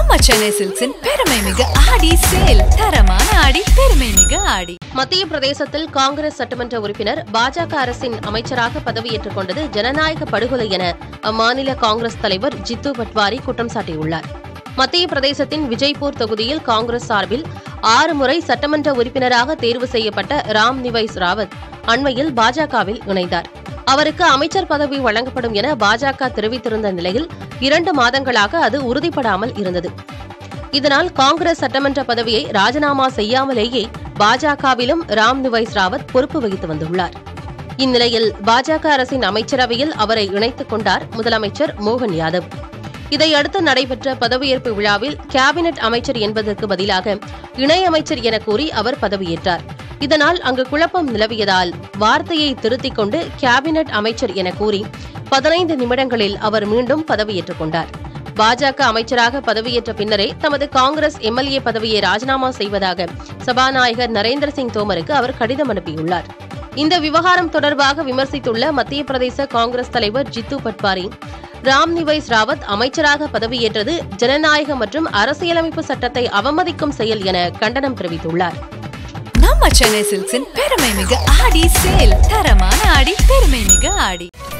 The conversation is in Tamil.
நம்ம சென்னை சில்க்ஸின் பெருமை மிகு ஆடி சேல் தரமான ஆடி பெருமை மிகு ஆடி மத்திய பிரதேசத்தில் காங்கிரஸ் சட்டமன்ற உறுப்பினர் பாஜக அரசின் அமைச்சராக பதவியேற்றுக் கொண்டது ஜனநாயக படுகொலை என அம்மாநில காங்கிரஸ் தலைவர் ஜித்து பட்வாரி குற்றம் சாட்டியுள்ளார் மத்திய பிரதேசத்தின் விஜய்பூர் தொகுதியில் காங்கிரஸ் சார்பில் ஆறு முறை சட்டமன்ற உறுப்பினராக தேர்வு செய்யப்பட்ட ராம் நிவைஸ் ராவத் அண்மையில் பாஜகவில் இணைந்தார் அவருக்கு அமைச்சர் பதவி வழங்கப்படும் என பாஜக தெரிவித்திருந்த நிலையில் இரண்டு மாதங்களாக அது உறுதிப்படாமல் இருந்தது இதனால் காங்கிரஸ் சட்டமன்ற பதவியை ராஜினாமா செய்யாமலேயே பாஜகவிலும் ராம் நிவைஸ் ராவத் பொறுப்பு வகித்து வந்துள்ளார் இந்நிலையில் பாஜக அரசின் அமைச்சரவையில் அவரை இணைத்துக் கொண்டார் முதலமைச்சர் மோகன் யாதவ் இதையடுத்து நடைபெற்ற பதவியேற்பு விழாவில் கேபினெட் அமைச்சர் என்பதற்கு பதிலாக இணையமைச்சர் என கூறி அவர் பதவியேற்றார் இதனால் அங்கு குழப்பம் நிலவியதால் வார்த்தையை திருத்திக் கொண்டு கேபினெட் அமைச்சர் என கூறி பதினைந்து நிமிடங்களில் அவர் மீண்டும் பதவியேற்றுக் கொண்டார் பாஜக அமைச்சராக பதவியேற்ற பின்னரே தமது காங்கிரஸ் எம்எல்ஏ பதவியை ராஜினாமா செய்வதாக சபாநாயகர் நரேந்திர சிங் தோமருக்கு அவர் கடிதம் அனுப்பியுள்ளார் இந்த விவகாரம் தொடர்பாக விமர்சித்துள்ள மத்திய பிரதேச காங்கிரஸ் தலைவர் ஜித்து பட்வாரி ராம் நிவைஸ் ராவத் அமைச்சராக பதவியேற்றது ஜனநாயக மற்றும் அரசியலமைப்பு சட்டத்தை அவமதிக்கும் செயல் என கண்டனம் தெரிவித்துள்ளார் நம்ம சென்னை சில்க்ஸின் பெருமை மிகு ஆடி சேல் தரமான ஆடி பெருமை மிகு ஆடி